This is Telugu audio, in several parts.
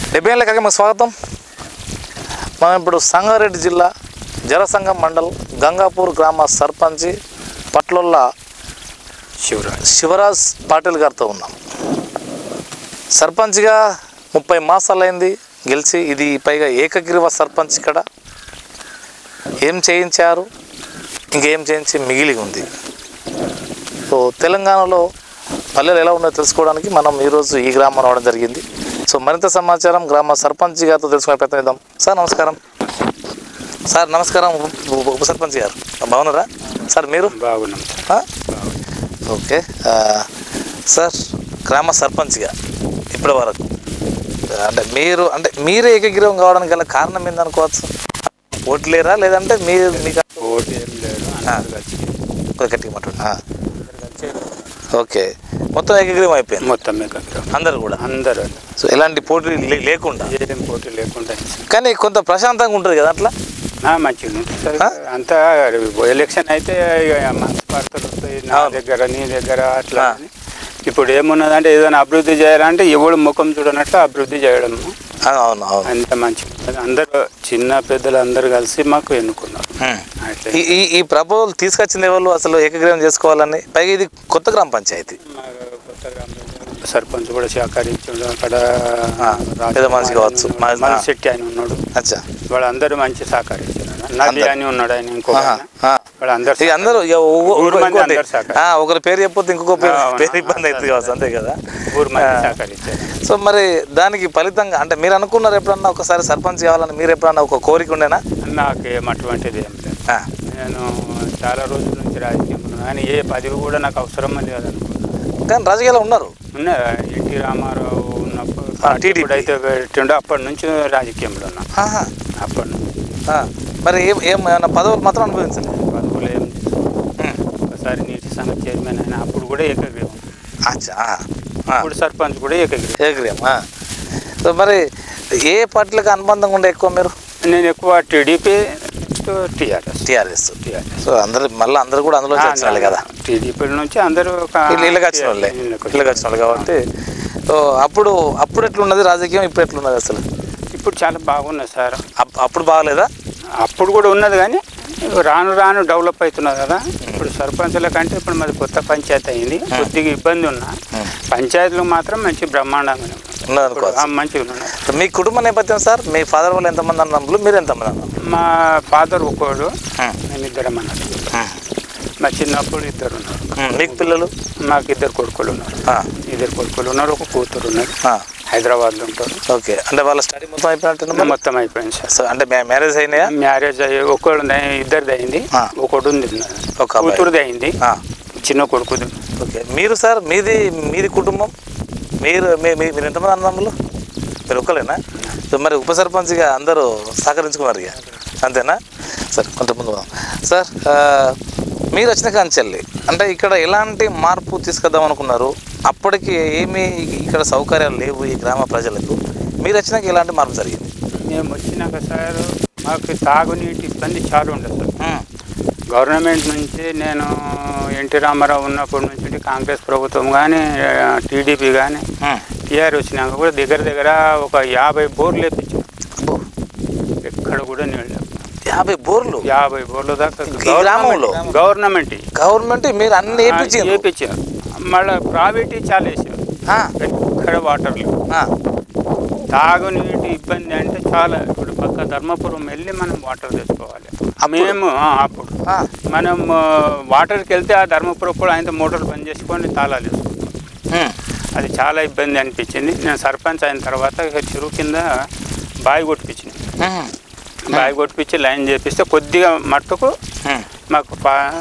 డెబ్బై ఏళ్ళ మాకు స్వాగతం మనం ఇప్పుడు సంగారెడ్డి జిల్లా జలసంగం మండల్ గంగాపూర్ గ్రామ సర్పంచి పట్లొల్ల శివరాజ్ శివరాజ్ పాటిల్ గారితో ఉన్నాం సర్పంచ్గా ముప్పై మాసాలైంది గెలిచి ఇది పైగా ఏకగ్రీవ సర్పంచ్ ఇక్కడ ఏం చేయించారు ఇంకేం చేయించి మిగిలి ఉంది సో తెలంగాణలో పల్లెలు ఎలా ఉన్నాయో తెలుసుకోవడానికి మనం ఈరోజు ఈ గ్రామం రావడం జరిగింది సో మరింత సమాచారం గ్రామ సర్పంచ్ గారితో తెలుసుకునే ప్రయత్నం చేద్దాం సార్ నమస్కారం సార్ నమస్కారం ఉప- ఉప సర్పంచ్ గారు బాగున్నారా సార్ మీరు బాగున్నాం ఆ? ఓకే ఆ, సార్ గ్రామ సర్పంచ్గా ఇప్పటి వరకు అంటే మీరు అంటే మీరే ఏకగ్రీవం కావడానికి గల కారణం ఏందనుకోవచ్చు ఓట్లేరా లేదంటే మీరు మీకు ఓటు ఏం లేదు అందరు కలిసి కొద్దిగా గట్టిగా మాట్లాడు ఆ. ఓకే మొత్తం ఏకగ్రీవం అయిపోయింది మొత్తం ఏకగ్రహం అందరు కూడా అందరూ సో ఎలాంటి పోటీ లే- లేకుండా ఏం పోటీ లేకుండా కానీ కొంత ప్రశాంతంగా ఉంటుంది కదా అట్లా ఆ, మంచిగా ఉంటుంది సార్ ఆ? అంతా ఎలక్షన్ అయితే ఇక మనసు వార్తలు వస్తాయి నా అవును. దగ్గర నీ దగ్గర అట్లా ఆ. అని. ఇప్పుడు ఏమున్నదంటే ఏదైనా అభివృద్ధి చేయాలంటే ఎవడు ముఖం చూడనట్టు అభివృద్ధి చేయడం ఆ, అవును అవును అంత మంచిగా అందరూ చిన్న పెద్దలు అందరూ కలిసి మాకు ఎన్నుకున్నారు ఉమ్. అట్లా ఈ ఈ ఈ ప్రపోజల్ తీసుకొచ్చింది ఎవరు అసలు ఏకగ్రీవం చేసుకోవాలని పైగా ఇది కొత్త గ్రామ పంచాయతీ మా కొత్త గ్రామ పంచాయతీ సర్పంచ్ కూడా సహకరించాడు అక్కడ ఆ, పెద్ద మనిషి కావచ్చు. మా- ఆ. శెట్టి ఆయన ఉన్నాడు అచ్చా వాళ్ళందరూ మంచి సహకరించారు నది అందరు. అని ఉన్నాడు ఆయన ఇంకో ఆహా, ఆయన. ఆ. వాళ్ళందరూ ఇక అందరూ ఇక ఒ- ఊరు ఒ- మంది ఇంకోటి, అందరు సహకరి- ఆ, ఒకరి పేరు చెప్పొద్దు ఇంకొక పేరు ఆ, అవును. పేరు ఇబ్బంది అవుతుంది కావచ్చు అంతే కదా ఊరు మంది ఆ. సహకరించారు సో మరి దానికి ఫలితంగా అంటే మీరు అనుకున్నారు ఎప్పుడన్నా ఒకసారి సర్పంచ్ కావాలని మీరు ఎప్పుడన్నా ఒక కోరిక ఉండేనా నాకేం అటువంటిది ఏం లేదు ఆ, నేను చాలా రోజుల నుంచి రాజకీయం ఉన్నాను కానీ ఏ పదవి కూడా నాకు అవసరం లేదు అనుకున్నాను కానీ రాజకీయాల్లో ఉన్నారు ఉన్నా ఎన్టీ రామారావు ఉన్నప్పుడు ఆ, TDP. ఎప్పుడైతే పెట్టిండో అప్పటి నుంచి రాజకీయంలో ఉన్నా ఆహా, అప్పటి నుంచి ఆ. మరి ఏం ఏం ఏమన్నా పదవులు మాత్రం అనుభవించండి పదవులు ఏం ఒకసారి నీటి సంఘ చైర్మన్ అయినా అప్పుడు కూడా ఏకగ్రీవం అచ్చా ఆ, ఆ. ఇప్పుడు సర్పంచ్ కూడా ఏకగ్రీవం ఏకగ్రీవం ఆ. సో మరి ఏ పార్టీలకు అనుబంధంగా ఉండే ఎక్కువ మీరు నేను ఎక్కువ TDP TRS TRS TRS so అందరు మళ్ళీ అందరు కూడా అందులో వచ్చిన వాళ్ళే కదా టీడీపీ నుంచి అందరూ ఒక- వీళ్ళు ఇళ్ళకి వచ్చిన వాళ్ళే ఇళ్ళకి వచ్చిన ఇళ్ళకి వచ్చిన వాళ్ళు కాబట్టి సో అప్పుడు అప్పుడు ఎట్లున్నది రాజకీయం ఇప్పుడు ఎట్లున్నది అసలు ఇప్పుడు చాలా బాగున్నది సార్ అప్- అప్పుడు బాగాలేదా అప్పుడు కూడా ఉన్నది కానీ రాను రాను డెవలప్ అవుతున్నది కదా ఇప్పుడు సర్పంచుల కంటే ఇప్పుడు మాది కొత్త పంచాయతీ అయింది కొద్దిగా ఇబ్బంది ఉన్నా పంచాయతీలు మాత్రం మంచి బ్రహ్మాండంగా ఉన్నాయి. ఉన్నది ఇప్పుడు, అనుకోవచ్చు ఆ, మంచిగా ఉన్నాయి సో మీ కుటుంబ నేపథ్యం సార్ మీ ఫాదర్ వాళ్ళు ఎంతమంది అన్నములు మీరు ఎంతమంది అన్నములు మా ఫాదర్ ఒకడు ఉమ్, మేము ఇద్దరం అన్నది ఉమ్, మా చిన్నప్పుడు ఇద్దరు ఉన్నారు ఉమ్. మీకు పిల్లలు మాకు ఇద్దరు కొడుకులు ఉన్నారు ఆ, ఇద్దరు కొడుకులు ఉన్నారు ఒక కూతురు ఉన్నది ఆ, హైదరాబాద్లో ఉంటారు ఓకే అంటే వాళ్ళ స్టడీ మొత్తం అయిపోయినట్టు మరి మొత్తం అయిపోయింది సార్ సో అంటే మ్యా- మ్యారేజ్ అయినాయా మ్యారేజ్ అయ్యి ఒకడు ఇద్దరిది అయింది ఆ. ఒకడు ఉంది ఒక అబ్బాయి. కూతురుది అయింది ఆ, చిన్న కొడుకుది ఓకే మీరు సార్ మీది మీది కుటుంబం మీరు మీ మీ- మీరు ఎంతమంది అన్నములు మీరు ఒక్కలేనా సో మరి ఉప సర్పంచ్గా అందరూ సహకరించుకున్నారు ఇక అంతేనా సార్ కొంత ముందు పోదాం. సార్ ఆ, మీరు వచ్చిన కాంచెల్లి అంటే ఇక్కడ ఎలాంటి మార్పు తీసుకొద్దాం అనుకున్నారు అప్పటికి ఏమీ ఇక్కడ సౌకర్యాలు లేవు ఈ గ్రామ ప్రజలకు మీరు వచ్చినాక ఎలాంటి మార్పు జరిగింది మేము వచ్చినాక సార్ మాకు తాగునీటి ఇబ్బంది చాలా ఉండదు సార్ ఉమ్, గవర్నమెంట్ నుంచి నేను ఎన్టీ రామారావు ఉన్నప్పటి నుంచి కాంగ్రెస్ ప్రభుత్వం కానీ టీడీపీ కానీ ఉమ్. టీఆర్ వచ్చినాక కూడా దగ్గర దగ్గర ఒక యాభై బోర్లు వేపించాం అబ్బో, ఎక్కడ కూడా నీళ్ళు లేవు. యాభై బోర్లు యాభై బోర్లు దాకా ఈ గ్రామంలో? గవర్నమెంట్ గవర్నమెంట్ మీరు అన్ని వేపించారు వేపించారు మళ్ళీ ప్రైవేట్ చాలా వేసారు ఆ, ఎక్కడ వాటర్ లేవు ఆ, తాగునీటి ఇబ్బంది అంటే చాలా ఇప్పుడు పక్క ధర్మపురం వెళ్ళి మనం వాటర్ తెచ్చుకోవాలి మేము ఆ, అప్పుడు ఆ. మనం ఆ, వాటర్కి వెళ్తే ఆ ధర్మపురం కూడా ఆయన మోటార్ బంద్ చేసుకొని తాళాలు వేసుకుంటాం ఉమ్, అది చాలా ఇబ్బంది అనిపించింది నేను సర్పంచ్ అయిన తర్వాత ఇక చెరువు కింద బావి కొట్టిపించింది ఉమ్, బావి కొట్టిపించి లైన్ చేపిస్తే కొద్దిగా మట్టుకు ఉమ్, మాకు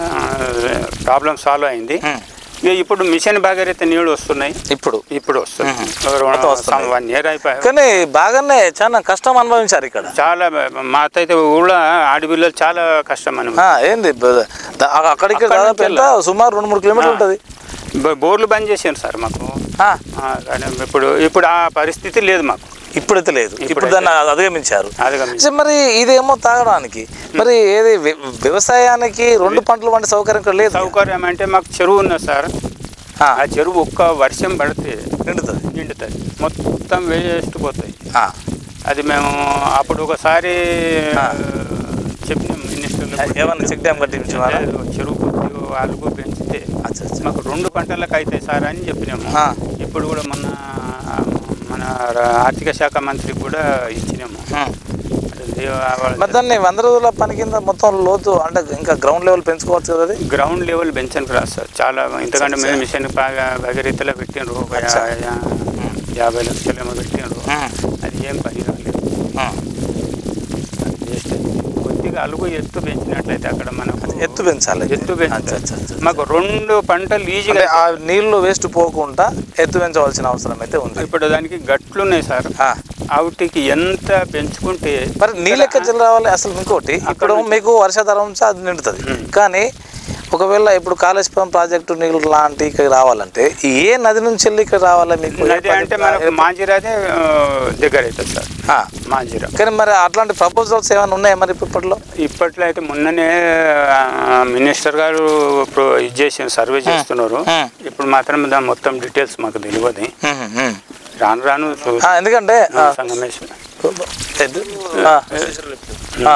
ప్రాబ్లం సాల్వ్ అయింది ఉమ్. ఇక ఇప్పుడు మిషన్ భాగీరథ నీళ్ళు వస్తున్నాయి ఇప్పుడు ఇప్పుడు వస్తుంది మొత్తం వస్తున్నాయి. వన్ ఇయర్ అయిపోయాయి కానీ బాగానే చాలా కష్టం అనుభవించారు ఇక్కడ చాలా మా అయితే ఊళ్ళో ఆడపిల్లలు చాలా కష్టం అని ఆ, ఏంది బ- ద- అ- అక్కడికి అక్కడి దాదాపు నుంచి ఎంత సుమారు రెండు మూడు కిలోమీటర్లు ఉంటుంది బోర్లు బంద్ చేశారు సార్ మాకు ఆ, ఆ, కానీ ఇప్పుడు ఇప్పుడు ఆ పరిస్థితి లేదు మాకు ఇప్పుడైతే లేదు ఇప్పుడు ఇప్పుడైతే దాన్ని అధిగమించారు అధిగమించి సో మరి ఇదేమో తాగడానికి మరి ఏది వ్య- వ్యవసాయానికి రెండు పంటలు వంటి సౌకర్యం ఇక్కడ లేదు సౌకర్యం అంటే మాకు చెరువు ఉన్నది సార్ ఆ, ఆ చెరువు ఒక్క వర్షం పడితే నిండుతుంది నిండుతుంది మొత్తం వేస్ట్ పోతాయి ఆ. అది మేము అప్పుడు ఒకసారి ఆ. చెప్పినాం మినిస్టర్లు ఏమన్నా చెక్ డ్యామ్ కట్టించారా చెరువు కొద్ది అలుగు పెంచితే అచ్చా అచ్చా మాకు రెండు పంటలకు అవుతాయి సార్ అని చెప్పినాము ఆ. ఇప్పుడు కూడా మొన్న మన ర- ఆర్థిక శాఖ మంత్రికి కూడా ఇచ్చినాము ఉమ్. అది వాళ్ళ మరి దాన్ని వంద రోజుల పని కింద మొత్తం లోతు అంటే ఇంకా గ్రౌండ్ లెవెల్ పెంచుకోవచ్చు కదా అది గ్రౌండ్ లెవెల్ పెంచడానికి రాదు సార్ చాలా ఎందుకంటే మేము మిషన్ బాగా భగీరథలో పెట్టిండ్రు ఒక అచ్చా. యా- యాభై లక్షలేమో పెట్టిండ్రు ఉమ్. అది ఏం పని కాలేదు ఉమ్. వేస్ట్ కొద్దిగా అలుగు ఎత్తు పెంచినట్లయితే అక్కడ మనకు ఎత్తు పెంచాలి ఎత్తు అచ్చా, పెంచాలి అచ్చా, అచ్చా. మాకు రెండు పంటలు ఈజీగా అంటే ఆ నీళ్లు వేస్ట్ పోకుండా ఎత్తు పెంచవలసిన అవసరం అయితే ఉంది ఇప్పుడు దానికి గట్లు ఉన్నాయి సార్ ఆ. వాటికి ఎంత పెంచుకుంటే మరి నీళ్ళు ఎక్కడ రావాలి అసలు ఇంకోటి ఇప్పుడు మీకు వర్షాధారం నుంచి అది నిండుతుంది ఉమ్. కానీ ఒకవేళ ఇప్పుడు కాళేశ్వరం ప్రాజెక్టు నీళ్ళు లాంటి ఇక్కడ రావాలంటే ఏ నది నుంచి వెళ్ళి ఇక్కడ రావాలి మీకు ఏ నది అంటే ప్రాజెక్టు మనకు రా- మాంజిరాదే ఆ, దగ్గర అవుతుంది సార్ ఆ. మాంజిరా కానీ మరి అట్లాంటి ప్రపోజల్స్ ఏమైనా ఉన్నాయా మరి ఇప్పట్లో ఇప్పట్లో అయితే మొన్ననే ఆ, మినిస్టర్ గారు ఇప్పుడు ఇది చేసి సర్వే చేస్తున్నారు ఉమ్. ఇప్పుడు మాత్రం దాని మొత్తం డీటెయిల్స్ మాకు తెలియదు ఉమ్, ఉమ్. రాను రాను చూ- ఆ, ఎందుకంటే ఆ, సంగమేశ్ ఎద్దు. ఆ, ఆ.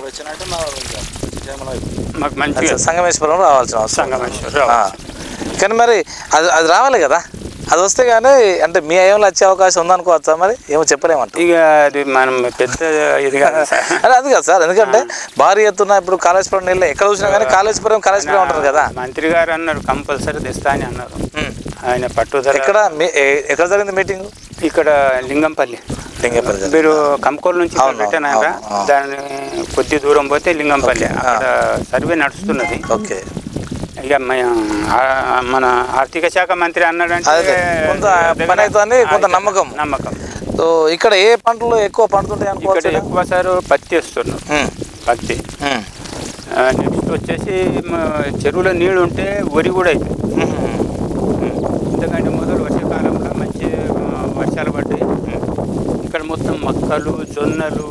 మాకు మంచిగా అచ్చా, సంగమేశ్వరం రావాల్సిన అవసరం సంగమేశ్వరం ఆ. కానీ మరి అది అది రావాలి కదా అది వస్తే కానీ అంటే మీ అయ్యంలో వచ్చే అవకాశం ఉందనుకోవచ్చా మరి ఏమో చెప్పలేమంట ఇక అది మనం పెద్ద ఇది కాదు సార్ అదే అది కాదు సార్ ఎందుకంటే భారీ ఎత్తున ఇప్పుడు కాళేశ్వరం నీళ్ళు ఎక్కడ చూసినా కానీ కాళేశ్వరం కాళేశ్వరం ఉంటారు కదా మంత్రి గారు అన్నారు కంపల్సరీ తెస్తా అని అన్నారు ఉమ్. ఆయన పట్టుదల ఎక్కడ మీ- ఏ- ఎక్కడ జరిగింది మీటింగ్ ఇక్కడ లింగంపల్లి లింగపల్లి జరిగింది. మీరు కంకోల్ నుంచి అవును, రిటర్న్ అవును, అయ్యారా అవును. దాని కొద్ది దూరం పోతే లింగంపల్లి ఓకే, అక్కడ సర్వే నడుస్తున్నది ఓకే ఇక మ- ఆ- మన ఆర్థిక శాఖ మంత్రి అన్నాడంటే అదే, కొంత పని అవుతుందని కొంత నమ్మకం. నమ్మకం సో ఇక్కడ ఏ పంటలు ఎక్కువ పండుతుంటాయి ఇక్కడ అనుకోవచ్చు ఎక్కువ సార్ పత్తి వేస్తున్నారు ఉమ్, పత్తి ఉమ్, నెక్స్ట్ వచ్చేసి మ- చెరువులో నీళ్ళు ఉంటే వరి కూడా అవుతుంది ఉమ్, ఎందుకంటే మొదలు వర్షాకాలంలో మంచి ఆ, వర్షాలు పడ్డాయి ఇక్కడ మొత్తం మొక్కలు జొన్నలు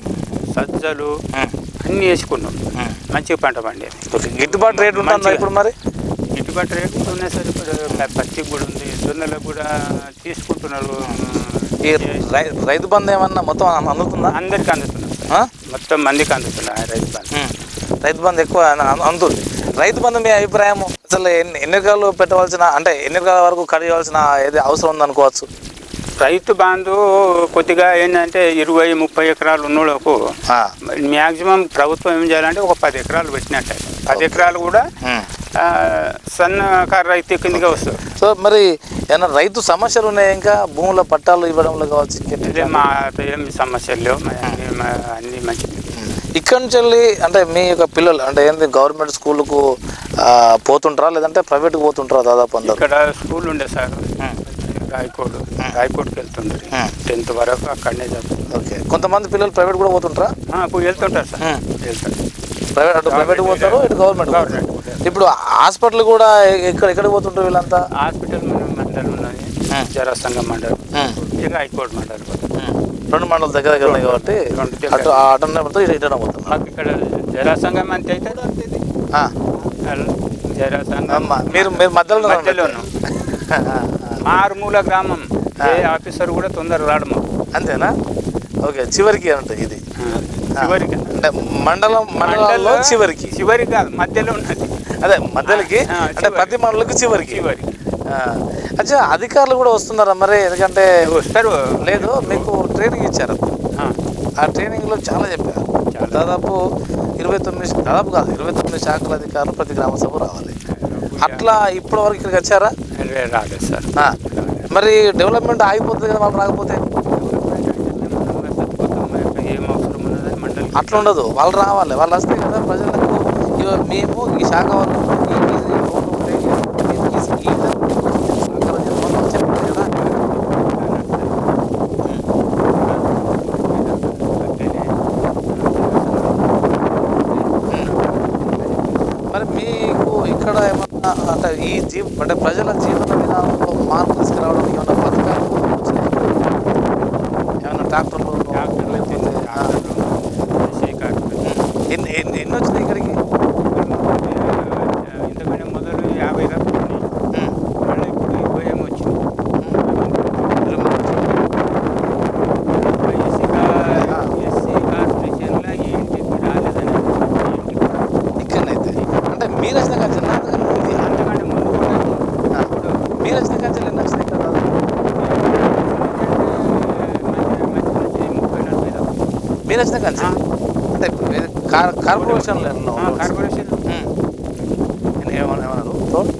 సజ్జలు ఉమ్, అన్నీ వేసుకున్నాం ఉమ్. మంచిగా పంట పండేది ఓకే గిట్టుబాటు రేట్ ఉంటుందా మంచిగా. ఇప్పుడు మరి గిట్టుబాటు రేటు ఉన్నాయి సార్ ఇప్పుడు పత్తికి కూడా ఉంది జొన్నలకు కూడా తీసుకుంటున్నారు ఈ రై- రైతు బంధు ఏమన్నా మొత్తం అం- అందుతుందా అందరికి అందుతున్నారు సార్ ఆ? మొత్తం మందికి అందుతున్నారు రైతు బంధు ఉమ్. రైతు బంధు ఎక్కువ అన- అను- అందుతుంది రైతు బంధు మీ అభిప్రాయం అసలు ఎన్ని ఎన్ని రకాలు పెట్టవలసిన అంటే ఎన్ని రకాల వరకు కడియవలసిన ఏది అవసరం ఉందనుకోవచ్చు రైతు బంధు కొద్దిగా ఏంటంటే ఇరవై ముప్పై ఎకరాలు ఉన్నోళ్ళకు ఆ. మ్యాక్సిమం ప్రభుత్వం ఏం చేయాలంటే ఒక పది ఎకరాలు పెట్టినట్టే పది ఎకరాలు కూడా ఉమ్. ఆ, సన్నకారు రైతు కిందగా వస్తారు సో మరి ఏమైనా రైతు సమస్యలు ఉన్నాయి ఇంకా భూముల పట్టాలు ఇవ్వడంలో కావచ్చు ఇంకేంటి? ఇదే మా ఏమి సమస్యలు లేవు మా అన్ని మా అన్ని మంచిది ఇక్కడి నుంచి వెళ్ళి అంటే మీ యొక్క పిల్లలు అంటే ఏంది గవర్నమెంట్ స్కూల్కు పోతుంటారా లేదంటే ప్రైవేట్కి పోతుంటారా దాదాపు అందరు ఇక్కడ స్కూల్ ఉండే సార్ రాయకోడు రాయకోడ్కి వెళ్తుండ్రు Hmm. టెన్త్ వరకు అక్కడనే చదువుతుంది ఓకే కొంతమంది పిల్లలు ప్రైవేట్ కూడా పోతుంటారా ఇప్పుడు వెళ్తుంటారు సార్ Hmm. వెళ్తారు ప్రైవేట్ అటు ప్రైవేట్ పోతారు ఇటు గవర్నమెంట్ Government ఇప్పుడు హాస్పిటల్ కూడా ఎ- ఎక్కడ ఎక్కడికి పోతుంటారు వీళ్ళంతా హాస్పిటల్ మన మండలం ఉన్నది Hmm. జరసంగ మండలం Hmm. ఇక హైకోర్టు మండలం రెండు మండలం దగ్గర దగ్గర ఉన్నాయి కాబట్టి రెండు దగ్గర. అటు అటనే పోతారు ఇటు ఇటనే పోతారు మాకు ఇక్కడ జరాసంగం అంతే అయితే ఆ. జరాసంగం అమ్మ, మీరు మీరు మధ్యలో ఉన్నారు మధ్యలో ఉన్నాం మారుమూల గ్రామం ఏ ఆఫీసర్ కూడా తొందర రాడు మాకు అంతేనా ఓకే చివరికి అంటే ఇది చివరికి అంటే మండలం మండలంలో చివరికి చివరి కాదు మధ్యలో ఉన్నది అదే మధ్యలోకి ఆ, అంటే చివరికి. ప్రతి మండలికి చివరికి చివరికి ఆ. అచ్చా అధికారులు కూడా వస్తున్నారా మరి ఎందుకంటే వస్తారు లేదు మీకు ట్రైనింగ్ ఇచ్చారు ఆ, ఆ ట్రైనింగ్లో చాలా చెప్పారు చాలా. దాదాపు ఇరవై తొమ్మిది దాదాపు కాదు ఇరవై తొమ్మిది శాఖల అధికారులు ప్రతి గ్రామ సభ రావాలి అట్లా ఇప్పటి వరకు ఇక్కడికి వచ్చారా రే- రాలేదు సార్ ఆ. మరి డెవలప్మెంట్ ఆగిపోతుంది కదా వాళ్ళు రాకపోతే ఏం అవసరం ఉన్నదని మండలి అట్లా ఉండదు వాళ్ళు రావాలి వాళ్ళు వస్తే కదా ప్రజలకు ఇగో మేము ఈ శాఖ వాళ్ళు ఈ ఈ- ఈ రోడ్లు ఉంటాయి, ఈ- ఈ- ఈ సహకారం చెప్పమని చెప్పాలి కదా మరి మీకు ఇక్కడ ఏమన్నా అంటే ఈ జీవ అంటే ప్రజల జీవన విధానంలో మార్పు తీసుకురావడానికి ఏమన్నా పథకాలు వచ్చినాయా? ఏమన్నా ట్రాక్టర్లు లేకపోతే ఆ, ఎన్ని ఎన్ని ఎన్ని వచ్చినాయి ఇక్కడికి ఇంతకంటే మొదలు యాభై దాకా ఉన్నాయి. ఉమ్. మళ్ళీ ఇప్పుడు ఇరవై ఏమో వచ్చింది మీరు వచ్చిన కంచి అంటే ఇది కార్ కార్పొరేషన్లో ఆ, కార్పొరేషన్ ఏమన్నా ఏమన్నారు తోడు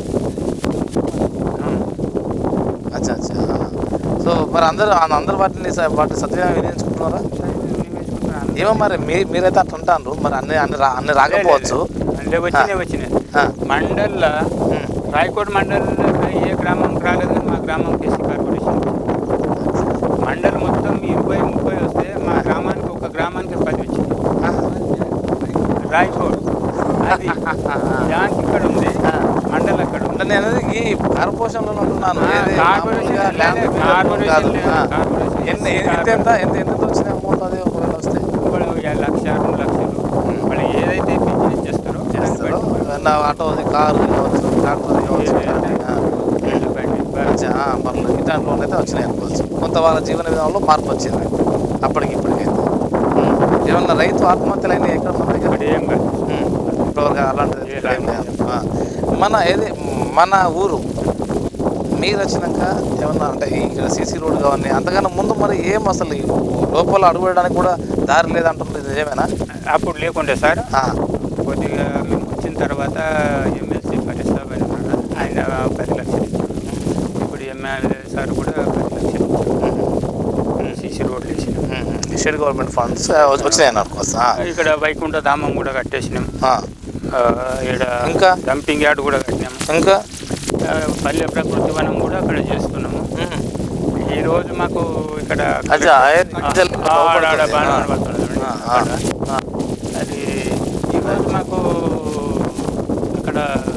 అచ్చా అచ్చా సో మరి అందరూ అందరు వాటిని స- వాటిని సద్వినియోగం వినియోగించుకుంటున్నారా ఏమో మరి మీ మీరైతే అట్లా అంటారు మరి అన్ని అన్ని రా అన్ని రాకపోవచ్చు అంటే వచ్చినాయి వచ్చినాయి ఆ, మండల్లో ఉమ్. రాయకోట్ మండలంలో ఏ గ్రామంకి రాలేదు కానీ మా గ్రామంకి ఎస్సీ కార్పొరేషన్ వచ్చింది. మండల్ మొత్తం ఇరవై ముప్పై వస్తే మా గ్రామానికి ఒక గ్రామానికి పది వచ్చింది రాయకోట్ అది దానికి ఇక్కడ ఉంది మండల్ అక్కడ ఉంది అంటే నేను అనేది ఈ కార్పొరేషన్లో ఉంటున్నాను ఆ, ఏది కార్పొరేషన్ మామూలుగా ల్యాండ్ లేదు, మీద కార్పొరేషన్ కాదు. లేదు, ఆ. కార్పొరేషన్ ఎన్ని ఎస్సీ ఎంత ఎంత ఎంత ఎంత వచ్చినాయి అమౌంట్ అది ఒకవేళ వస్తే వాళ్ళు ఒక లక్ష రెండు లక్షలు వాళ్ళు ఏదైతే బిజినెస్ చేస్తారో దాన్ని చేస్తారు బట్టి ఏమన్నా ఆటో అది కారు కావచ్చు ట్రాక్టర్ కావచ్చు ఏ- ఇలాంటి, ఆ. వీళ్ళు బండి, బ- అచ్చా, ఆ, పర్లేదు ఇట్లాంటి లోన్లు అయితే వచ్చినాయి అనుకోవచ్చు కొంత వాళ్ళ జీవన విధానంలో మార్పు వచ్చింది అప్పటికి ఇప్పటికైతే ఉమ్. ఏమన్నా రైతు ఆత్మహత్యలు అయినాయి ఎక్కడ మన దగ్గర ఇక్కడ ఏం కాదు ఉమ్. ఇప్పటివరకు అలాంటిది ఏ ఇక్కడ ఏం లేదు. ఆ. మన ఏది మన ఊరు మీరు వచ్చినాక ఏమన్నా అంటే ఈ ఇక్కడ సీసీ రోడ్ కావాలి అంతకన్నా ముందు మరి ఏం అసలు ఈ లోపల అడుగుపెట్టడానికి కూడా దారి లేదంటుంది నిజమేనా అప్పుడు లేకుండే సార్ ఆ. కొద్దిగా మేము వచ్చిన తర్వాత ఎమ్మెల్సీ పరిస్థాపన ఉన్నాడు. ఆయన పది లక్షలు ఇచ్చాడు ఇప్పుడు ఎమ్మెల్యే సార్ కూడా పది లక్షలు ఉమ్. సీసీ రోడ్లు వేసినాం ఉమ్. స్టేట్ గవర్నమెంట్ ఫండ్స్ వచ్చినాయి అనుకోవచ్చు ఆ. ఇక్కడ వైకుంఠ ధామం కూడా కట్టేసినాం ఆ. ఆ, ఈడ ఇంకా? డంపింగ్ యార్డ్ కూడా కట్టినాము ఇంకా ఆ, పల్లె ప్రకృతి వనం కూడా అక్కడ చేస్తున్నాము ఉమ్. ఈ రోజు మాకు ఇక్కడ అచ్చా, ఏ- ఆ, జల్- ఆ, ఆడ- ఆడ లోపలికి బాగానే ఆ. కనబడుతుంది చూడండి. ఆ, ఆ, అక్కడ. ఆ. అది ఈరోజు మాకు ఇక్కడ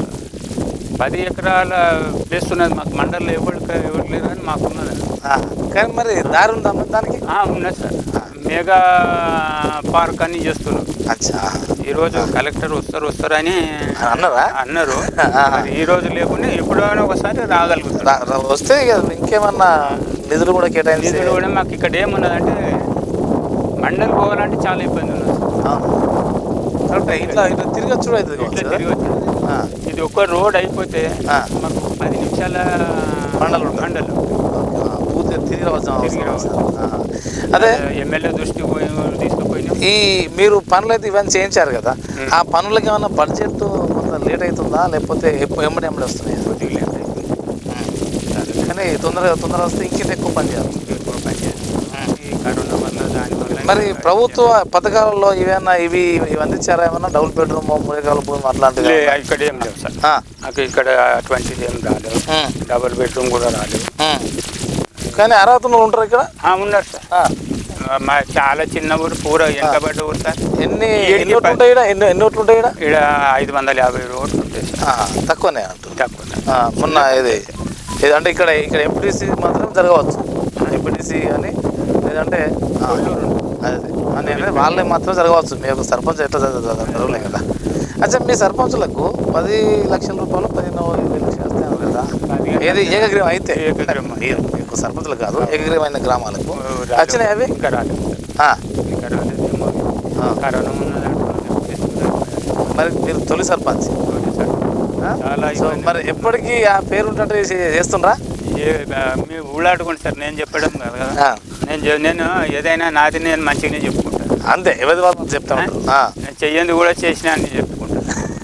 పది ఎకరాల ప్లేస్ ఉన్నది మాకు మండలంలో ఎవరికి ఎవరు లేరు అని మాకు ఉన్నది ఆ. కానీ మరి దారి ఉందా మరి దానికి ఆ, ఉన్నది సార్ మెగా పార్క్ అని చేస్తున్నారు అచ్చా ఈరోజు కలెక్టర్ వస్తారు వస్తారు అని అన్నారా? అన్నారు ఆ. మరి ఈ రోజు లేకుండా ఎప్పుడైనా ఒకసారి రాగలుగుతారు రా- రా- వస్తే ఇక ఇంకేమన్నా నిధులు కూడా కేటాయించి నిధులు కూడా మాకు ఇక్కడ ఏమున్నదంటే మండలి పోవాలంటే చాలా ఇబ్బంది ఉన్నది సార్. అవును. కరెక్టే ఇట్లా ఇట్లా తిరగచ్చు కూడా అవుతుంది ఇట్లా కావచ్చు తిరిగి వచ్చింది ఆ. ఇది ఒక్క రోడ్ అయిపోతే ఆ. మాకు పది నిమిషాల మండలం ఉంటుంది. మండలం ఓకే. ఆ, పూర్తిగా తిరిగి రావాల్సిన తిరిగి అవసరం రావాలి. వస్తుంది. ఆ. అదే ఎమ్మెల్యే దృష్టికి పోయి తీసుకుపోయినాం ఈ మీరు పనులు అయితే ఇవన్నీ చేయించారు కదా ఉమ్. ఆ పనులకి ఏమైనా బడ్జెట్ కొంత లేట్ అవుతుందా లేకపోతే ఎప్పుడు ఎమ్మడి ఎమ్మడి వస్తున్నాయి కొద్దిగా లేట్ అయింది. కానీ తొందరగా తొందరగా వస్తే ఇంకేంటి ఎక్కువ పని చేయాలి ఎక్కువ పని చేయాలి. ఈ కరోనా వల్ల దాని వల్ల మరి ప్రభుత్వ పథకాలలో ఇవేమన్నా ఇవి ఇవి అందించారా ఏమన్నా డబుల్ బెడ్రూమ్ మూడేకాల భూమి అట్లాంటివి లే, ఏమన్నా? ఇక్కడ ఏం లేవు సార్ ఆ, నాకు ఇక్కడ అటువంటిది ఏం రాలేదు ఉమ్, డబుల్ బెడ్రూమ్ కూడా రాలేదు ఉమ్. కానీ అర్హతలు ఉంటారు ఇక్కడ ఆ, ఉన్నారు సార్ ఆ, మా చాలా చిన్న ఊరు పూర వెనకబడ్డ ఊరు సార్ ఎన్ని ఈడికి ఎన్ని ఓట్లు పది- ఉంటాయి ఈడ? ఎన్ని ఎన్ని ఓట్లు ఉంటాయి ఈడ? ఇక్కడ ఐదు వందల యాభై రోడ్లు ఉంటాయి సార్ ఆ, తక్కువనే అంటుంది తక్కువ ఆ, మొన్న ఇది ఇది అంటే ఇక్కడ ఇక్కడ ఎంపీటీసీ మాత్రం జరగవచ్చు ఎంపీటీసీ అని లేదంటే ఆ, అదే అని అనేది వాళ్ళే మాత్రం జరగవచ్చు మీ యొక్క సర్పంచ్ ఎట్లా జరగలే కదా అచ్చా మీ సర్పంచులకు పది లక్షల రూపాయలు పదిహేను ఇరవై లక్షలు వస్తాయి కదా ఏది ఏకగ్రీవం అయితే ఏకగ్రీవం. మీరు మీకు సర్పంచులు కాదు ఏకగ్రీవమైన గ్రామాలకు రాలేదు. వచ్చినాయి అవి ఇంకా రాలేదు ఆ, ఇంకా రాలేదేమో ఆ. కరోనా ఉన్నదంటే తీసుకురాలేదు. మరి మీరు తొలి సర్పంచ్ ఓకే సార్. ఆ? చాలా సో ఇబ్బంది. మరి ఎప్పటికీ ఆ పేరు ఉంటే చేస్తుండ్రా ఏ మీ ఊళ్ళాడుకోండి సార్ నేను చెప్పడం కాదు కదా ఆ, నేను చె- నేను ఏదైనా నాది నేను మంచిగానే చెప్పుకుంటాను అంతే ఎవరి వాళ్ళు చెప్తా ఉంటారు ఆ. నేను చెయ్యంది కూడా చేసిన అని చెప్పుకుంటాను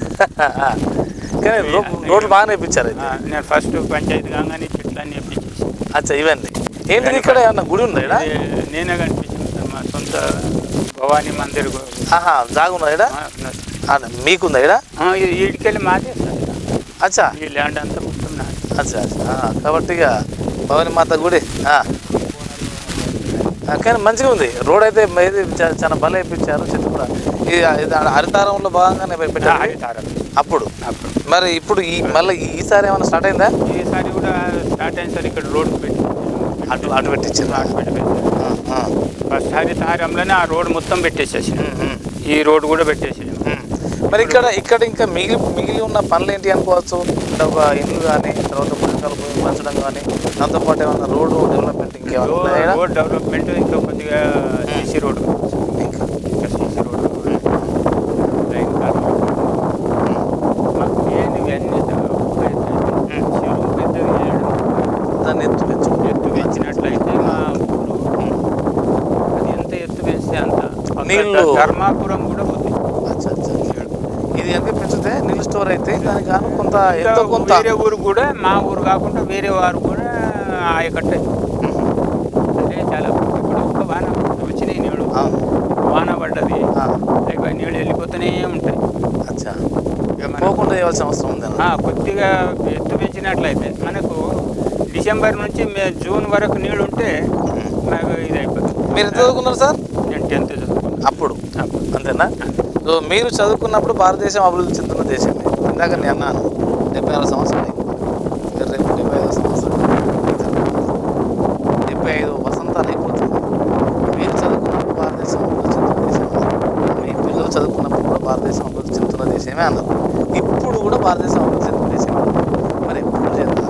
కానీ రో- రోడ్లు బాగానే ఇప్పించారు అయితే ఆ, నేను ఫస్ట్ పంచాయతీ కాగానే చెట్లన్నీ ఎప్పించేసి అచ్చా ఇవన్నీ ఏంటిది ఇక్కడ ఏమన్నా గుడి ఉందా ఇక్కడ ఇది నేనే కనిపించింది సార్ మా సొంత భవానీ మందిర్ గు- ఆహా జాగుందా ఇక్కడ ఆ, ఉన్నది. మీకుందా ఇక్కడ ఆ, ఈ- ఈడికెళ్ళి మాదే సార్ అచ్చా ఈ ల్యాండ్ అంతా మొత్తం నాది అచ్చా అచ్చా ఆ, కాబట్టి ఇక భవాని మాత గుడి ఆ. ఆ, కానీ మంచిగా ఉంది రోడ్ అయితే ఇది చా- చాలా బలం ఇప్పించారు చెట్టు కూడా ఇది ఇది హరితారంలో భాగంగానే ఆ, పెట్టారు హరితారం. అప్పుడు అప్పుడు మరి ఇప్పుడు ఈ మళ్ళీ ఈసారి ఏమైనా స్టార్ట్ అయిందా ఈసారి కూడా స్టార్ట్ అయింది సార్ ఇక్కడ రోడ్డు పెట్టి అటు అటు పెట్టించారు అటు పెట్టి పెట్టారు. ఫస్ట్ హరితహారంలోనే ఆ రోడ్ మొత్తం పెట్టేసేసి ఈ రోడ్ కూడా పెట్టేసి మరి ఇక్కడ ఇక్కడ ఇంకా మిగిలి మిగిలి ఉన్న పనులు ఏంటి అనుకోవచ్చు అంటే ఒక ఇల్లు కానీ తర్వాత పథకాలు భూమి పంచడం కానీ దాంతోపాటు ఏమైనా రోడ్డు డెవలప్మెంట్ ఇంకేమైనా ఉన్నాయా ఈడ? రోడ్ డెవలప్మెంట్ ఇంకా కొద్దిగా సీసీ రోడ్ ఇంకా ఇంకా సీసీ రోడ్ లైన్ కాలువ. మాకు ఏంది ఇవన్నీ చెరువు పెద్దది చేయడం దాన్ని ఎత్తు పెంచు ఎత్తు పెంచినట్లయితే మా ఊరు అది ఎంత ఎత్తు పెంచితే అంత నీళ్లు ధర్మాపురం కూడా ఉంది అచ్చా, అచ్చా, అచ్చా. ఇది కనుక పెంచితే నీళ్ళు స్టోర్ అయితే దానికి గాను కొంత ఎంతో కొంత వేరే ఊరు కూడా మా ఊరు కాకుండా వేరే వారు కూడా ఆయకట్టే అంటే చాలా ఇప్పుడు ఒక్క వాన వచ్చినాయి నీళ్ళు అవును వాన పడ్డది ఆ, ఇక నీళ్ళు వెళ్ళిపోతూనే ఉంటాయి అచ్చా ఇక మనం పోకుండా చేయవలసిన అవసరం ఉంది ఆ, కొద్దిగా ఎత్తు పెంచినట్లయితే మనకు డిసెంబర్ నుంచి మే జూన్ వరకు నీళ్ళు ఉంటే నాకు ఇది అయిపోతుంది మీరు ఎంత చదువుకున్నారు సార్ నేను టెన్త్ చదువుకున్నాను అప్పుడు అంతేనా సో మీరు చదువుకున్నప్పుడు భారతదేశం అభివృద్ధి చెందుతున్న దేశమే ఇందాక నేను అన్నాను డెబ్బై ఆరు సంవత్సరాలు అయింది. మీరు రేపు డెబ్బై ఐదు సంవత్సరాలు డెబ్బై ఐదు వసంతాలు అయిపోతుంది మీరు చదువుకున్నప్పుడు భారతదేశం అభివృద్ధి చెందుతున్న దేశం అన్నారు మీ పిల్లలు చదువుకున్నప్పుడు కూడా భారతదేశం అభివృద్ధి చెందుతున్న దేశమే అన్నారు ఇప్పుడు కూడా భారతదేశం అభివృద్ధి చెందుతున్న దేశమే అన్నారు మరి ఎప్పుడు చేద్దాం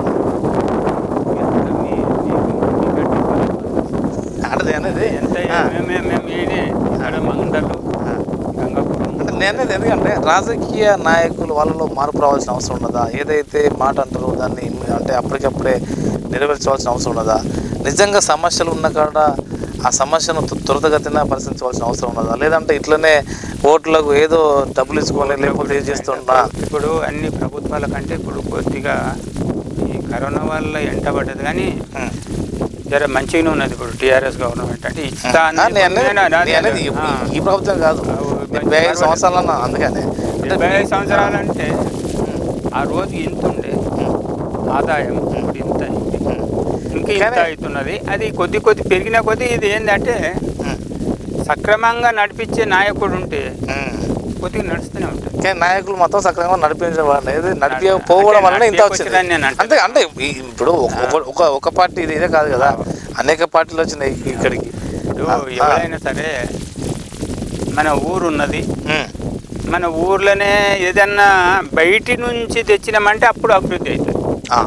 అంటే అనేది ఎంత ఆ, మేము మేము ఈడే ఆడ మంగళలు ఆ. గంగాపురం అంటే నేను అనేది ఎందుకంటే రాజకీయ నాయకులు వాళ్ళలో మార్పు రావాల్సిన అవసరం ఉన్నదా ఏదైతే మాట అంటారో దాన్ని అంటే అప్పటికప్పుడే నెరవేర్చవలసిన అవసరం ఉన్నదా నిజంగా సమస్యలు ఉన్న కాడ ఆ సమస్యను త్వ- త్వరితగతిన పరిశీలించవలసిన అవసరం ఉన్నదా లేదంటే ఇట్లనే ఓట్లకు ఏదో డబ్బులు ఇచ్చుకొని లేకపోతే ఏం చేస్తున్నా ఇప్పుడు అన్ని ప్రభుత్వాల కంటే ఇప్పుడు కొద్దిగా ఈ కరోనా వల్ల ఎంటబడ్డది కానీ ఉం. జర మంచిగానే ఉన్నది ఇప్పుడు టీఆర్ఎస్ గవర్నమెంట్ అంటే ఇస్తా ఆ, అన్నది నేను అనేది నేను అదే నేను అనేది ఆ. ఈ- ఈ ప్రభుత్వం కాదు డెబ్బై ఐదు సంవత్సరాలు అన్నా అందుకనే అంటే డెబ్బై ఐదు సంవత్సరాలంటే ఆ రోజు ఇంత ఉండే ఆదాయం ఇప్పుడు ఇంత అయింది ఇంకా ఇంత కానీ- అవుతున్నది అది కొద్ది కొద్ది పెరిగిన కొద్ది ఇది ఏంటంటే ఉం. సక్రమంగా నడిపించే నాయకుడు ఉంటే ఉం. కొద్దిగా నడుస్తూనే ఉంటుంది కానీ నాయకులు మొత్తం సక్రమంగా నడిపించడం ఏది నడిపించకపోవడం వలన ఇంత నడిపి వచ్చింది వచ్చిందని నేను అంటున్నా. అంతే అంటే ఈ- ఇప్పుడు ఒక- ఒక- ఒక ఒక పార్టీ ఇది ఇదే కాదు కదా అనేక పార్టీలు వచ్చినాయి ఇక్కడికి ఇప్పుడు ఆ, ఎవరైనా సరే మన ఊరు ఉన్నది ఉమ్, మన ఊర్లోనే ఏదన్నా బయటి నుంచి తెచ్చినామంటే అప్పుడు అభివృద్ధి అవుతుంది ఆ,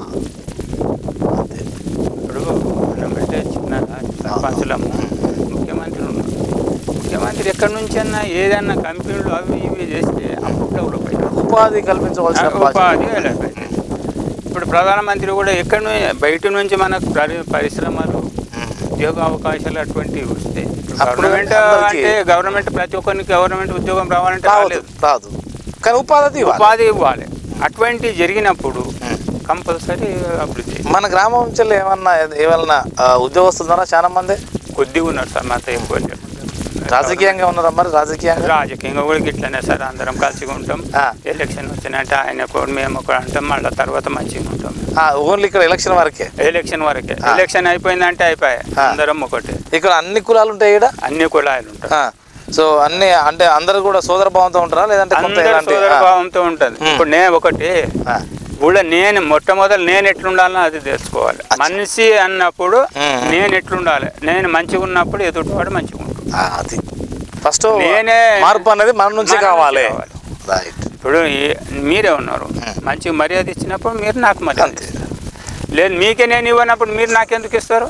ఇప్పుడు మనం అంటే చిన్న సర్పంచులము ముఖ్యమంత్రి ఉన్నారు ముఖ్యమంత్రి ఎక్కడి నుంచి అన్నా ఏదన్నా కంపెనీలు అవి ఇవి చేస్తే అప్పుడు డెవలప్ అవుతుంది ఉపాధి కల్పించవలసిన బాధ్యత. ఉపాధి డెవలప్ అవుతుంది ఇప్పుడు ప్రధానమంత్రి కూడా ఎక్కడి నుంచి బయట నుంచి మనకు పరి- పరిశ్రమలు ఉమ్, ఉద్యోగ అవకాశాలు అటువంటివి వస్తాయి అప్పుడు గవర్నమెంట్ అందరికీ- అంటే గవర్నమెంట్ ప్రతి ఒక్కరికి గవర్నమెంట్ ఉద్యోగం రావాలంటే రాదు రాలేదు రాదు కానీ ఉపాధి అది ఇవ్వాలి. ఉపాధి ఇవ్వాలి అటువంటి జరిగినప్పుడు ఉమ్. కంపల్సరీ అభివృద్ధి మన గ్రామం నుంచి ఏమన్నా ఏమన్నా ఆ, ఉద్యోగస్తులు ఉన్నారా చాలా మంది కొద్దిగా ఉన్నారు సార్ మాతో ఎక్కువ లేరు. రాజకీయంగా ఉన్నారా మరి రాజకీయంగా రాజకీయంగా కూడా ఇట్లనే సార్ అందరం కలిసిగా ఉంటాం ఆ. ఎలక్షన్ వచ్చినట్టే ఆయన ఒకడు మేము ఒకడు అంటాం మళ్ళీ తర్వాత మంచిగా ఉంటాం ఆ, ఓన్లీ ఇక్కడ ఎలక్షన్ వరకే ఎలక్షన్ వరకే ఆ. ఎలక్షన్ అయిపోయిందంటే అయిపోయాయి ఆ. అందరం ఒకటే ఇక్కడ అన్ని కులాలు ఉంటాయి ఇక్కడ అన్ని కులాలు ఉంటాయి ఆ, సో అన్ని అంటే అందరు కూడా సోదర భావంతో ఉంటారా లేదంటే కొంత అందరు ఎలాంటి సోదర ఆ, భావంతో ఉంటుంది ఉమ్. ఇప్పుడు నేను ఒకటి ఆ, కూడా నేను మొట్టమొదటి నేను ఎట్లుండాలో అది తెలుసుకోవాలి మనిషి అన్నప్పుడు ఉమ్. నేను ఎట్లుండాలి నేను మంచిగా ఉన్నప్పుడు ఎదుటివాడు మంచిగా ఉంటాడు ఆ, అది ఫస్ట్ నేనే మార్పు అనేది మన నుంచి మన నుంచి కావాలి కావాలి. రైట్ ఇప్పుడు ఏ- మీరే ఉన్నారు ఉమ్. మంచిగా మర్యాద ఇచ్చినప్పుడు మీరు నాకు మర్యాద అంతే. ఇస్తారు లేదు మీకే నేను ఇవ్వనప్పుడు మీరు నాకెందుకు ఇస్తారు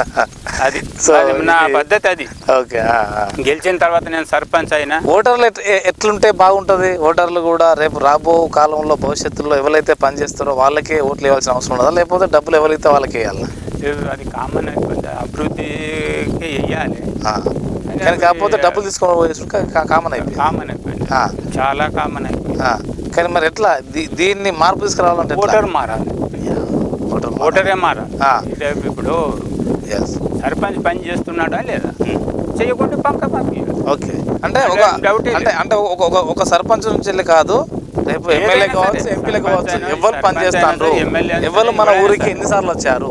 అది సో అది నా ఇది- పద్ధతి అది ఓకే ఆ, ఆ. గెలిచిన తర్వాత నేను సర్పంచ్ అయినా ఓటర్లు ఎట్- ఎ- ఎట్లుంటే బాగుంటుంది ఓటర్లు కూడా రేపు రాబో కాలంలో భవిష్యత్తులో ఎవరైతే పనిచేస్తారో వాళ్ళకే ఓట్లు ఇవ్వాల్సిన అవసరం ఉండదా లేకపోతే డబ్బులు ఎవరైతే వాళ్ళకి వేయాలి ఇది- అది కామన్ అయిపోయింది అభివృద్ధికి వెయ్యాలి కానీ కాకపోతే డబ్బులు తీసుకొని పోయేసుడు కామన్ అయిపోయింది కామన్ అయిపోయింది ఆ, చాలా కామన్ అయిపోయింది ఆ. కానీ మరి ఎట్లా దీ- దీన్ని మార్పు తీసుకురావాలంటే ఎట్లా? ఓటర్ మారాలి ఓటర్ మారాలి. ఓటరే మారాలి ఆ. ఇదే ఇప్పుడు Yes. సర్పంచ్ పని చేస్తున్నాడా లేదా చేయకుంటే పక్క పంపి ఓకే అంటే ఒక డౌటే లేదు. అంటే అంటే ఒక ఒక- ఒక సర్పంచ్ నుంచి వెళ్ళి కాదు రేపు ఏదైనా ఎమ్మెల్యే సరే, కావచ్చు ఎంపీలే సర్పంచ్ కావచ్చు అయినా, ఎవరు సర్పంచ్ పని చేస్తాండ్రు అయినా, ఎమ్మెల్యే అయినా ఎవరు సరే, మన ఎవరైనా ఊరికి సరే. ఎన్నిసార్లు వచ్చారు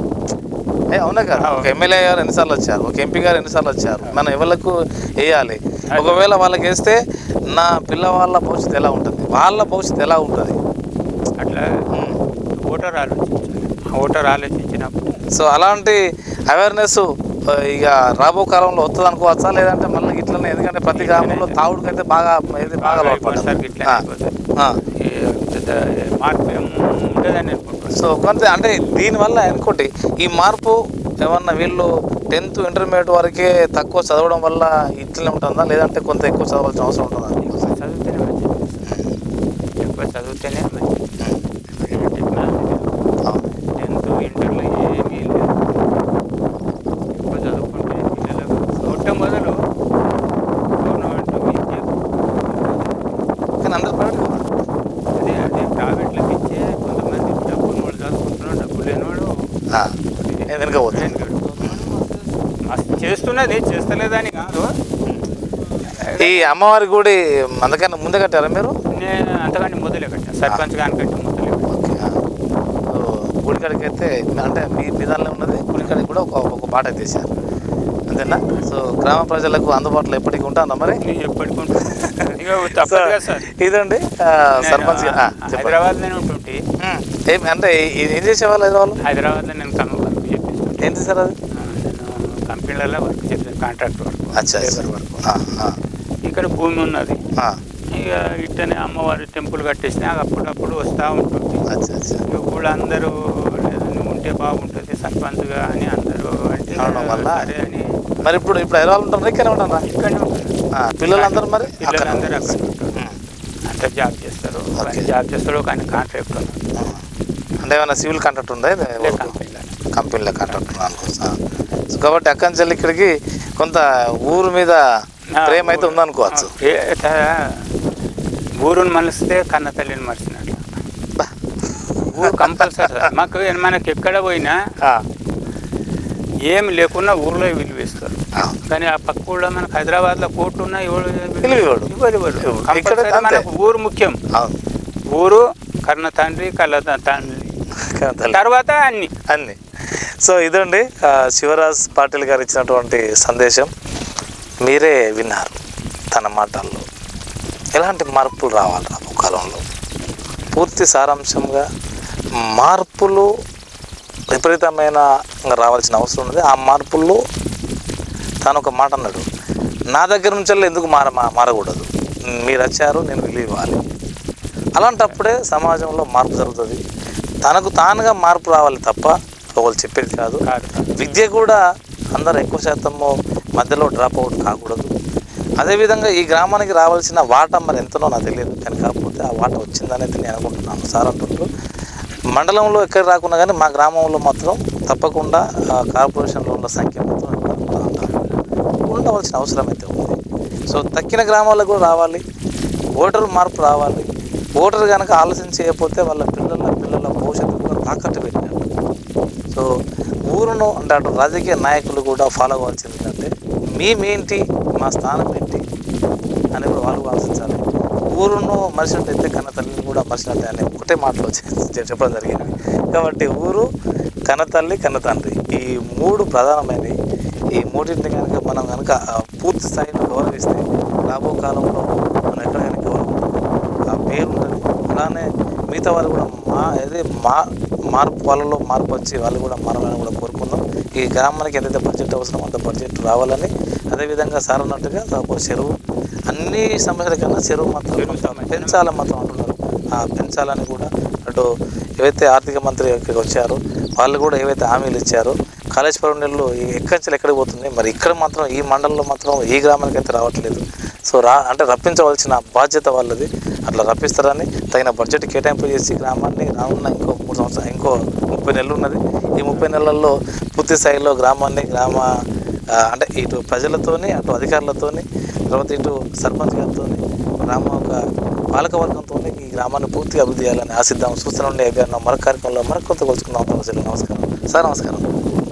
ఏ అవునా కదా ఒక ఎమ్మెల్యే గారు ఎన్నిసార్లు వచ్చారు ఒక ఎంపీ గారు ఎన్నిసార్లు వచ్చారు మనం ఎవరికి వేయాలి ఒకవేళ వాళ్ళకి వేస్తే నా పిల్లవాళ్ళ భవిష్యత్తు ఎలా ఉంటుంది వాళ్ళ భవిష్యత్తు ఎలా ఉంటుంది అట్లా ఉమ్. ఓటర్ ఆలోచించాలి ఆ ఓటర్ ఆలోచించినప్పుడు సో అలాంటి అవేర్నెస్ ఇక రాబో కాలంలో వస్తుంది అనుకోవచ్చా లేదంటే మళ్ళీ ఇట్లనే ఎందుకంటే ప్రతి గ్రామంలో తావుడికైతే బాగా ఇది బాగా లోపడ్డారు. అయిపోయేసరికి ఇట్లా ఆ, అయిపోతుంది. ఆ. ఈ పెద్ద మార్పు ఏం ఉండదని అనుకుంటున్నాను సో కొంత అంటే దీనివల్ల ఇంకోటి ఈ మార్పు ఏమన్నా వీళ్ళు టెన్త్ ఇంటర్మీడియట్ వరకే తక్కువ చదవడం వల్ల ఇట్లనే ఉంటుందా లేదంటే కొంత ఎక్కువ చదవాల్సిన అవసరం ఉంటుందా ఎక్కువ చదివితేనే మంచిది ఎక్కువ చదివితేనే మంచిది అవును. టెన్త్ ఇంటర్లో ఏమీ లేదు ఎక్కువ చదువుకుంటే పిల్లలకు మొట్టమొదలు గవర్నమెంట్ వెనుక పోతుంది మస్తు చేస్తున్నది చేస్తలేదని కాదు ఈ అమ్మవారి గుడి అందుకని ముందే కట్టారా మీరు నేను అంతకంటే మొదలే కట్టా సర్పంచ్ కానికంటే మొదలే కట్టా ఓకే, ఆ. సో గుడి కాడికి అయితే అంటే మీ మీ దానిలో ఉన్నది గుడి కాడికి కూడా ఒక ఒక బాట తీశారు అంతేనా సో గ్రామ ప్రజలకు అందుబాటులో ఎప్పటికీ ఉంటాను మరి నేను ఎప్పటికుంటా ఇక తప్పదు కదా సార్ ఇదండి ఆ, సర్పంచ్ నేను, ఆ, ఆ, చెప్పండి. హైదరాబాద్ నేను ఉంటుంటే ఉమ్, ఏం అంటే ఏ- ఏం చేసేవాళ్ళు హైదరాబాద్ హైదరాబాద్లో నేను కమ్మ వర్క్ చేపిస్తాను ఏంటి సార్ అది నేను కంపెనీలలో వర్క్ చేస్తాను కాంట్రాక్ట్ వర్క్ అచ్చా లేబర్ వర్క్ ఆ, ఆ, ఇక్కడ భూమి ఉన్నది ఆ, ఇక ఇట్టనే అమ్మవారి టెంపుల్ కట్టేసిన అప్పుడప్పుడు వస్తూ ఉంటుంది అచ్చా అచ్చా ఇక కూడా అందరూ "లేదా నువ్వు ఉంటే బాగుంటుంది సర్పంచ్గా అని అందరూ అంటే అవడం వల్ల? సరే అని మరి ఇప్పుడు ఇప్పుడు హైదరాబాద్ ఉంటారు ఇక్కడే ఉంటారా ఇక్కడనే ఉంటుంది ఆ, పిల్లలందరూ మరి అక్కడ పిల్లలందరూ అక్కడ ఉంటారు అంతా జాబ్ చేస్తారు ఒక ఆయన జాబ్ చేస్తాడు ఒక ఆయన కాంట్రాక్ట్ ఉన్నాడు అంటే ఏమైనా సివిల్ కాంట్రాక్ట్ ఉందా ఇది? లే కంపెనీలో కంపెనీలో కాంట్రాక్ట్ అనుకో సో కాబట్టి అక్కడి నుంచి ఇక్కడికి కొంత ఊరు మీద ప్రేమ అయితే ఉందనుకోవచ్చు ఏ- త- ఊరుని మలిస్తే కన్న తల్లిని మరిచినట్లు బా. ఊరు కంపల్సరీ మాకు మనకి ఎక్కడ పోయినా ఆ, ఏం లేకున్నా ఊర్లో విలువ ఇస్తారు ఆ. కానీ ఆ పక్క ఊళ్ళో మనకు హైదరాబాద్లో కోర్టు ఉన్నా ఎవడు విలువ ఇవ్వడు. ఇవ్వదు ఇవ్వడు. ఇవ్వడు. కంపల్సరీ ఇక్కడ అంతే. మనకు ఊరు ముఖ్యం అవును ఊరు కన్న తండ్రి కళ్ళ తండ్రి తల్లి. తర్వాత అన్ని అన్ని సో ఇదండి ఆ, శివరాజ్ పాటిల్ గారు ఇచ్చినటువంటి సందేశం మీరే విన్నారు తన మాటల్లో ఎలాంటి మార్పులు రావాలి రాబో కాలంలో పూర్తి సారాంశంగా మార్పులు విపరీతమైన రావాల్సిన అవసరం ఉన్నది ఆ మార్పుల్లో తాను ఒక మాట అన్నాడు నా దగ్గర నుంచి వెళ్ళి ఎందుకు మార మా- మారకూడదు మీరు వచ్చారు నేను విలువ ఇవ్వాలి అలాంటప్పుడే సమాజంలో మార్పు జరుగుతుంది తనకు తానుగా మార్పు రావాలి తప్ప ఒకళ్ళు చెప్పేది కాదు కాదు విద్య కూడా అందరు ఎక్కువ శాతము మధ్యలో డ్రాప్ అవుట్ కాకూడదు అదేవిధంగా ఈ గ్రామానికి రావాల్సిన వాటా మరి ఎంతనో నాకు తెలియదు కానీ కాకపోతే ఆ వాటా వచ్చిందనేది నేను అనుకుంటున్నాను సార్ అంటుండ్రు మండలంలో ఎక్కడ రాకున్నా కానీ మా గ్రామంలో మాత్రం తప్పకుండా ఆ కార్పొరేషన్లో ఉన్న సంఖ్య మాత్రం ఎక్కువ ఉందా అంటారు. ఉండవలసిన అవసరం అయితే ఉంది సో తక్కిన గ్రామాలకు కూడా రావాలి ఓటర్ మార్పు రావాలి ఓటర్ కనుక ఆలోచన చేయకపోతే వాళ్ళ పిల్లల పిల్లల భవిష్యత్తు కూడా తాకట్టు పెట్టినట్టు సో ఊరును అంటే అటు రాజకీయ నాయకులు కూడా ఫాలో అవ్వాల్సింది ఏంటంటే మేమేంటి మా స్థానం ఏంటి అని కూడా వాళ్ళు ఆలోచించాలి ఊరును మరిచినట్టయితే కన్న తల్లిని కూడా మరిచినట్టే అని ఒకటే మాటలో చె- చెప్పడం జరిగింది కాబట్టి ఊరు కన్నతల్లి కన్న తండ్రి ఈ మూడు ప్రధానమైనవి ఈ మూడింటిని కనుక మనం కనుక ఆ, పూర్తి స్థాయిలో గౌరవిస్తే రాబో కాలంలో మనం ఎక్కడైనా గౌరవం ఉంటుంది. ఆ పేరు ఉంటుంది అలానే మిగతా వాళ్ళు కూడా మా అదే మా మార్పు వాళ్ళలో మార్పు వచ్చి వాళ్ళు కూడా మారాలని కూడా కోరుకుందాం ఈ గ్రామానికి ఎంతైతే బడ్జెట్ అవసరం అంత బడ్జెట్ రావాలని అదేవిధంగా సార్ అన్నట్టుగా ఒక చెరువు అన్ని సమస్యల కన్నా చెరువు మాత్రం కొంత పెంచాలని మాత్రం అంటున్నారు ఆ పెంచాలని కూడా అటు ఏవైతే ఆర్థిక మంత్రి ఇక్కడికి వచ్చారో వాళ్ళు కూడా ఏవైతే హామీలు ఇచ్చారో కాళేశ్వరం నీళ్ళు ఎక్కడి నుంచి ఎక్కడికి పోతుంది మరి ఇక్కడ మాత్రం ఈ మండలంలో మాత్రం ఈ గ్రామానికి అయితే రావట్లేదు సో రా అంటే రప్పించవలసిన బాధ్యత వాళ్ళది అట్లా రప్పిస్తారని తగిన బడ్జెట్ కేటాయింపు చేసి గ్రామాన్ని రానున్న ఇంకో మూడు సంవత్సరాలు ఇంకో ముప్పై నెలలు ఉన్నది ఈ ముప్పై నెలల్లో పూర్తి స్థాయిలో గ్రామాన్ని గ్రామ ఆ, అంటే ఇటు ప్రజలతోని అటు అధికారులతోని తర్వాత ఇటు సర్పంచ్ గారితో గ్రామ ఒక పాలక వర్గంతో ఈ గ్రామాన్ని పూర్తిగా అభివృద్ధి చేయాలని ఆశిద్దాం చూస్తూనే ఉండే అభియానం మరొక కార్యక్రమంలో మరొక కొత్త కొలుచుకుందాం నమస్కారం సార్ నమస్కారం